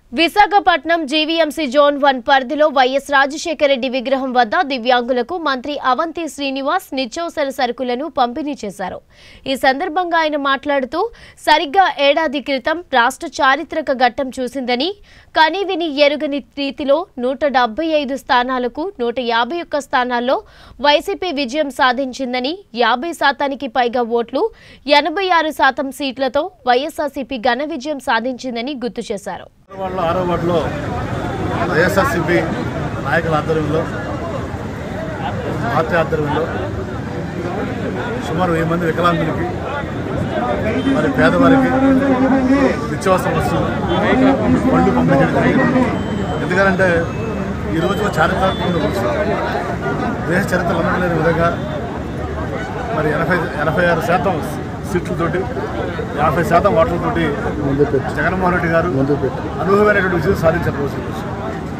Visakhapatnam GVMC zone one పరిధిలో YS Rajasekhara Reddy విగ్రహం వద్ద దివ్యాంగులకు మంత్రి అవంతి శ్రీనివాస్ నిత్యావసర సరుకులను పంపిణీ చేశారు ఈ సందర్భంగా ఆయన మాట్లాడుతూ సరిగ్గా ఏడాది క్రితం రాష్ట్ర చారిత్రక ఘట్టం చూసిందని కనీవిని ఎరుగని రీతిలో నూట డెబ్బై ఐదు స్థానాలకు నూట యాభై ఒక్క స్థానాల్లో వైసీపీ విజయం సాధించిందని యాభై శాతానికి పైగా ఓట్లు ఎనభై ఆరు శాతం సీట్లతో వైఎస్ఆర్సీపీ ఘన విజయం సాధించిందని గుర్తు చేశారు వార్డులో ఆరో వార్డులో వైఎస్ఆర్సీపీ నాయకుల ఆధ్వర్యంలో పార్టీ ఆధ్వర్యంలో సుమారు వెయ్యి మంది వికలాంగులకి మరి పేదవారికి నిత్యావసర వస్తువులు పళ్ళు పంపించడం జరిగింది ఎందుకంటే ఈరోజు చారిత్రాత్మక రోజు దేశ చరిత్రలో లేని విధంగా మరి ఎనభై ఎనభై ఆరు శాతం సీట్లతోటి యాభై శాతం ఓట్లతోటి జగన్మోహన్ రెడ్డి గారు అనుభవమైనటువంటి విజయం సాధించిన రోజు ఈ రోజు.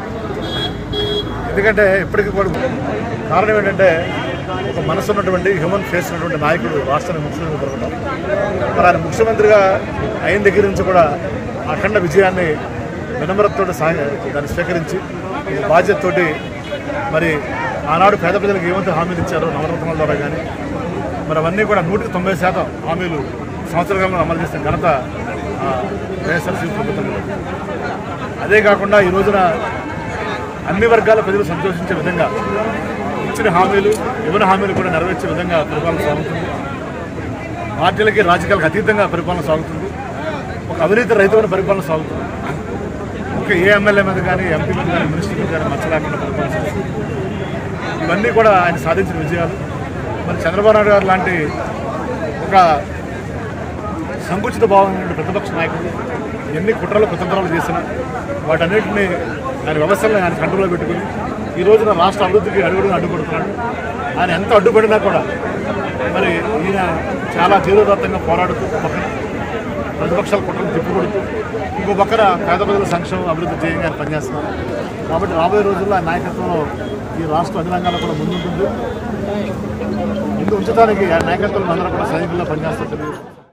ఎందుకంటే ఇప్పటికీ కూడా కారణం ఏంటంటే ఒక మనసు ఉన్నటువంటి హ్యూమన్ ఫేస్ ఉన్నటువంటి నాయకుడు రాష్ట్రానికి ముఖ్యమంత్రి దొరకడం మరి ఆయన ముఖ్యమంత్రిగా అయిన దగ్గర నుంచి కూడా అఖండ విజయాన్ని వినమ్రతతో సాగి దాన్ని స్వీకరించి ఈ బాధ్యతతోటి మరి ఆనాడు పేద ప్రజలకు ఏమంటే హామీలు ఇచ్చారో నవరత్నాల ద్వారా కానీ మరి అవన్నీ కూడా నూటికి తొంభై శాతం హామీలు సంవత్సర కాలంలో అమలు చేసిన ఘనత ఆ, వైఎస్ఆర్సీపీ ప్రభుత్వం అదే కాకుండా ఈ రోజున అన్ని వర్గాల ప్రజలు సంతోషించే విధంగా ఇచ్చిన హామీలు ఇవ్వని హామీలు కూడా నెరవేర్చే విధంగా పరిపాలన సాగుతుంది పార్టీలకి రాజకీయాలకు అతీతంగా పరిపాలన సాగుతుంది ఒక అవినీతి రహితమైన పరిపాలన సాగుతుంది ఒక ఏ ఎమ్మెల్యే మీద కానీ ఎంపీ మీద కానీ మినిస్టర్ మీద కానీ మచ్చ లేకుండా పరిపాలన సాగుతుంది ఇవన్నీ కూడా ఆయన సాధించిన విజయాలు మరి చంద్రబాబు నాయుడు గారు లాంటి ఒక సంకుచిత భావమైన ప్రతిపక్ష నాయకుడు ఎన్ని కుట్రలు కుతంత్రాలు చేసినా వాటన్నిటిని ఆయన వ్యవస్థలను ఆయన కంట్రోల్లో పెట్టుకుని ఈ రోజున రాష్ట్ర అభివృద్ధికి అడుగుడుగా అడ్డుపడుతున్నాడు ఆయన ఎంత అడ్డుపడినా కూడా మరి ఈయన చాలా తీవ్రదత్తంగా పోరాడుతూ ఒక పక్కన ప్రతిపక్షాల కుట్రలు తిప్పుకొడుతూ ఇంకో పక్కన పేద ప్రజల సంక్షేమం అభివృద్ధి చేయంగా ఆయన పనిచేస్తున్నారు కాబట్టి రాబోయే రోజుల్లో ఆయన నాయకత్వంలో ఈ రాష్ట్ర అన్ని రంగాల్లో కూడా ముందుంటుంది ముందు ఉంచడానికి ఆయన నాయకత్వంలో అందరూ కూడా సైనికుల్లో పనిచేస్తారు